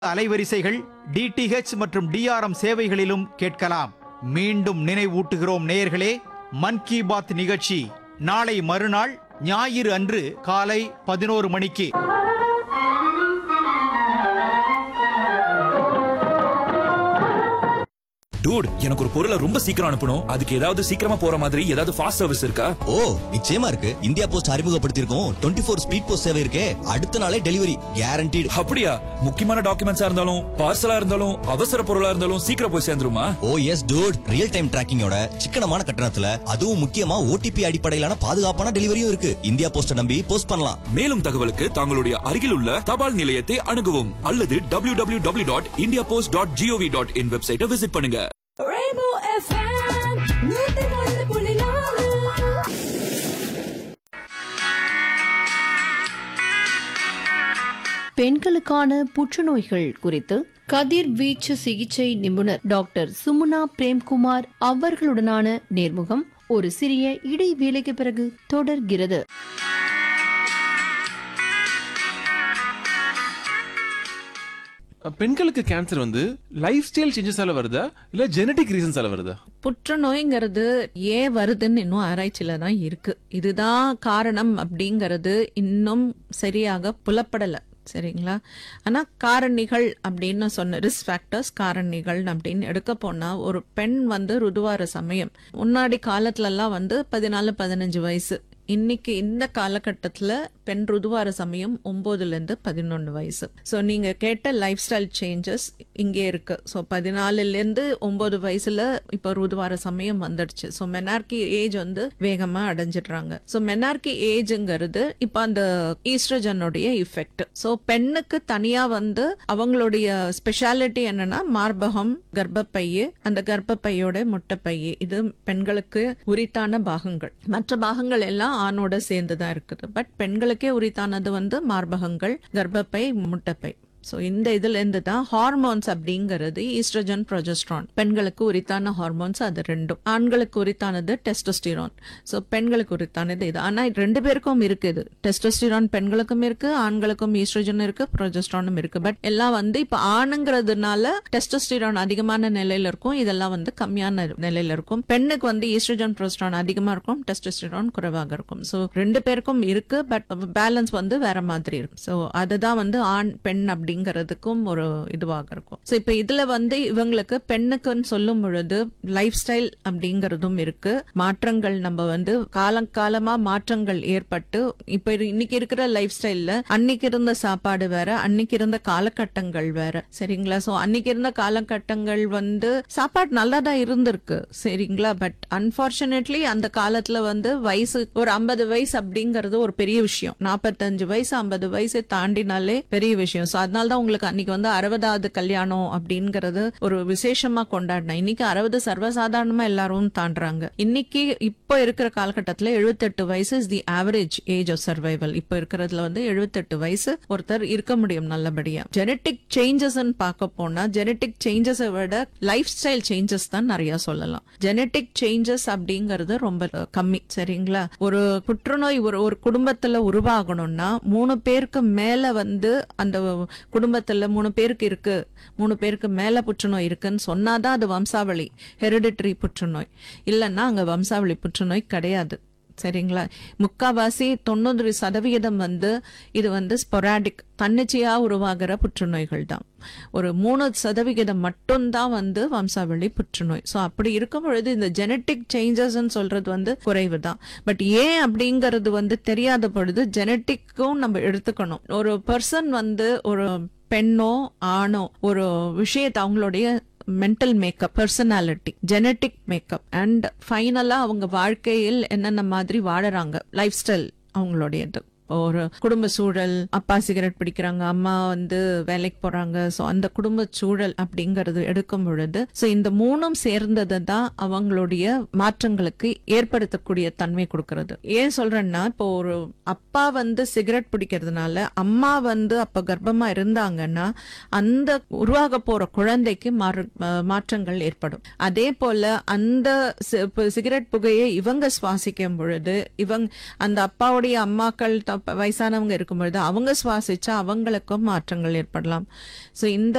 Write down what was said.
அலைவரிசைகள் டிடிஹெச் மற்றும் டிஆர்எம் சேவைகளிலும் கேட்கலாம் மீண்டும் நினைவூட்டுகிறோம் நேயர்களே மன் கி பாத் நிகழ்ச்சி நாளை மறுநாள் ஞாயிறு அன்று காலை பதினோரு மணிக்கு டூட் எனக்கு ஒரு பொருளை ரொம்ப சீக்கிரம் அனுப்பணும் அதுக்கு ஏதாவது சீக்கிரமா போற மாதிரி ஏதாவது ஃபாஸ்ட் சர்வீஸ் இருக்கா ஓ நிச்சயமா இருக்கு இந்தியா போஸ்ட் அறிமுகப்படுத்தியிருக்கோம் டுவெண்ட்டி ஃபோர் ஸ்பீட் போஸ்ட் சேவை இருக்கே அடுத்த நாளே டெலிவரி கேரண்டீடு அப்படியா முக்கியமான டாக்குமெண்ட்ஸா இருந்தாலும் பார்சலா இருந்தாலும் அவசர பொருளா இருந்தாலும் சீக்கிரம் போய் சேர்ந்துருமா oh yes dude real time டிராக்கிங்கோட சிக்கனமான கட்டணத்துல அதுவும் முக்கியமா ஓடிபி அடிப்படையிலான பாதுகாப்பான டெலிவரியும் இருக்கு இந்தியா போஸ்ட நம்பி போஸ்ட் பண்ணலாம் மேலும் தகவலுக்கு தங்களுடைய அருகில் உள்ள தபால் நிலையத்தை அணுகவும் அல்லது W W W dot India post dot gov dot in வெப்சைட்டை விசிட் பண்ணுங்க Rainbow FM, நூத்தி ஒன்று புள்ளி நாலு. பெண்களுக்கான புற்றுநோய்கள் குறித்து கதிர்வீச்சு சிகிச்சை நிபுணர் டாக்டர் சுமுனா பிரேம்குமார் அவர்களுடனான நேர்முகம் ஒரு சிறிய இடைவேளைக்கு பிறகு தொடர்கிறது பெண்களுக்கு கேன்சர் வந்து லைஃப் ஸ்டைல் சேஞ்சஸால வருதா இல்ல ஜெனடிக் ரீசன்ஸால வருதா புற்றுநோய்ங்கிறது ஏன் வருதுன்னு இன்னும் ஆராய்ச்சியில தான் இருக்கு இதுதான் காரணம் அப்படிங்கிறது இன்னும் சரியாக புலப்படல சரிங்களா ஆனா காரணிகள் அப்படின்னு சொன்ன ரிஸ்க் ஃபேக்டர்ஸ் காரணிகள் அப்படின்னு எடுக்க போனா ஒரு பெண் வந்து ருதுவார சமயம் முன்னாடி காலத்துல எல்லாம் வந்து பதினாலு பதினஞ்சு வயசு இன்னைக்கு இந்த காலகட்டத்துல பெண் ருதுவார சமயம் ஒன்பதுல இருந்து பதினொன்னு வயசு ஸோ நீங்க கேட்ட லைஃப் ஸ்டைல் சேஞ்சஸ் இங்கே இருக்கு ஸோ பதினாலுல இருந்து ஒன்பது வயசுல இப்போ ருதுவார சமயம் வந்துடுச்சு ஸோ மெனார்கி ஏஜ் வந்து வேகமா அடைஞ்சிடுறாங்க ஸோ மெனார்கி ஏஜ்ங்கிறது இப்போ அந்த ஈஸ்ட்ரஜனுடைய இஃபெக்ட் ஸோ பெண்ணுக்கு தனியா வந்து அவங்களுடைய ஸ்பெஷாலிட்டி என்னன்னா மார்பகம் கர்ப்பப்பையு அந்த கர்ப்பப்பையோட முட்டைப்பையு இது பெண்களுக்கு உரித்தான பாகங்கள் மற்ற பாகங்கள் எல்லாம் ஆணோட சேர்ந்து தான் இருக்குது பட் பெண்களுக்கே உரித்தானது வந்து மார்பகங்கள் கர்ப்பப்பை முட்டைப்பை ஸோ இந்த இதுல இருந்து தான் ஹார்மோன்ஸ் அப்படிங்கிறது ஈஸ்ட்ரஜன் ப்ரொஜெஸ்ட்ரான் பெண்களுக்கு உரித்தான ஹார்மோன்ஸ் அது ரெண்டும் ஆண்களுக்கு உரித்தானது டெஸ்டோஸ்டிரான் ஸோ பெண்களுக்கு உரித்தானது இது ஆனா இது ரெண்டு பேருக்கும் இருக்குது டெஸ்டோஸ்டிரான் பெண்களுக்கும் இருக்கு ஆண்களுக்கும் ஈஸ்ட்ரஜன் இருக்கு ப்ரொஜெஸ்ட்ரானும் இருக்கு பட் எல்லாம் வந்து இப்ப ஆணுங்கிறதுனால டெஸ்டோஸ்டிரான் அதிகமான நிலையில இருக்கும் இதெல்லாம் வந்து கம்மியான நிலையில இருக்கும் பெண்ணுக்கு வந்து ஈஸ்ட்ரஜன் ப்ரொஜெஸ்ட்ரான் அதிகமா இருக்கும் டெஸ்டோஸ்டிரான் குறைவாக இருக்கும் ஸோ ரெண்டு பேருக்கும் இருக்கு பட் பேலன்ஸ் வந்து வேற மாதிரி இருக்கும் ஸோ அதுதான் வந்து ஆண் பெண் அப்படிங்கிறதுக்கும் ஒரு இதுவாக இருக்கும் ஸோ இப்போ இதுல வந்து இவங்களுக்கு பெண்ணுக்குன்னு சொல்லும் பொழுது லைஃப் ஸ்டைல் அப்படிங்கிறதும் இருக்கு மாற்றங்கள் நம்ம வந்து காலங்காலமா மாற்றங்கள் ஏற்பட்டு இப்ப இரு- இன்னைக்கு இருக்கிற லைஃப் ஸ்டைல்ல அன்னைக்கு இருந்த சாப்பாடு வேற அன்னைக்கு இருந்த காலகட்டங்கள் வேற சரிங்களா சோ அன்னைக்கு இருந்த காலகட்டங்கள் வந்து சாப்பாடு நல்லா தான் இருந்திருக்கு சரிங்களா பட் அன்பார்ச்சுனேட்லி அந்த காலத்துல வந்து வயசு ஒரு ஐம்பது வயசு அப்படிங்கறது ஒரு பெரிய விஷயம் நாற்பத்தஞ்சு வயசு ஐம்பது வயசு தாண்டினாலே பெரிய விஷயம் சோ அதனால தான் உங்களுக்கு அன்னைக்கு வந்து அறுபதாவது கல்யாணம் அப்படிங்கறது ஒரு விசேஷமா கொண்டாடினா இன்னைக்கு அறுபது சர்வசாதாரணமா எல்லாரும் தாண்டுறாங்க இன்னைக்கு இப்போ இருக்கிற காலகட்டத்துல 78 வயசு is the average age of survival இப்போ இருக்கிறதுல வந்து 78 வயசு ஒருத்தர் இருக்க முடியும் நல்லபடியா ஜெனட்டிக் சேஞ்சஸ் பார்க்க போனா ஜெனட்டிக் சேஞ்சஸை விட லைஃப் ஸ்டைல் சேஞ்சஸ் தான் நிறைய சொல்லலாம் ஜெனட்டிக் சேஞ்சஸ் அப்படிங்கறது ரொம்ப கம்மி சரிங்களா ஒரு புற்றுநோய் ஒரு ஒரு குடும்பத்துல உருவாகணும்னா மூணு பேருக்கு மேல வந்து அந்த குடும்பத்துல மூணு பேருக்கு இருக்கு மூணு பேருக்கு மேல புற்றுநோய் இருக்குன்னு சொன்னாதான் அது வம்சாவளி ஹெரிடிட்டரி புற்றுநோய் இல்லைன்னா அங்க வம்சாவளி புற்றுநோய் கிடையாது சரிங்களா முக்காவாசி தொண்ணூறு சதவிகிதம் வந்து இது வந்து ஸ்பொராடிக் தன்னிச்சையா உருவாகிற புற்றுநோய்கள் தான் ஒரு மூணு சதவிகிதம் மட்டும்தான் வந்து வம்சாவளி புற்றுநோய் ஸோ அப்படி இருக்கும் பொழுது இந்த ஜெனட்டிக் சேஞ்சஸ் சொல்றது வந்து குறைவு தான் பட் ஏன் அப்படிங்கிறது வந்து தெரியாத பொழுது ஜெனட்டிக்கும் நம்ம எடுத்துக்கணும் ஒரு பர்சன் வந்து ஒரு பெண்ணோ ஆணோ ஒரு விஷயத்தை அவங்களுடைய mental makeup personality genetic makeup and ஃபைனலா அவங்க வாழ்க்கையில் என்னென்ன மாதிரி வாழறாங்க லைஃப் ஸ்டைல் அவங்களுடையது ஒரு குடும்ப சூழல் அப்பா சிகரெட் பிடிக்கிறாங்க அம்மா வந்து வேலைக்கு போறாங்க சோ அந்த குடும்ப சூழல் அப்படிங்கறது எடுக்கும் பொழுது சோ இந்த மூணும் சேர்ந்தது தான் அவங்களுடைய மாற்றங்களுக்கு ஏற்படுத்தக்கூடிய தன்மை கொடுக்கறது ஏன் சொல்றேன்னா இப்போ ஒரு அப்பா வந்து சிகரெட் பிடிக்கிறதுனால அம்மா வந்து அப்ப கர்ப்பமா இருந்தாங்கன்னா அந்த உருவாக போற குழந்தைக்கு மாறு- அஹ் மாற்றங்கள் ஏற்படும் அதே போல அந்த சி- இப்ப சிகரெட் புகையை இவங்க சுவாசிக்கும் பொழுது இவங்க அந்த அப்பாவுடைய அம்மாக்கள் த- வயசானவங்க இருக்கும் பொழுது அவங்க சுவாசிச்சா அவங்களுக்கும் மாற்றங்கள் ஏற்படலாம் சோ இந்த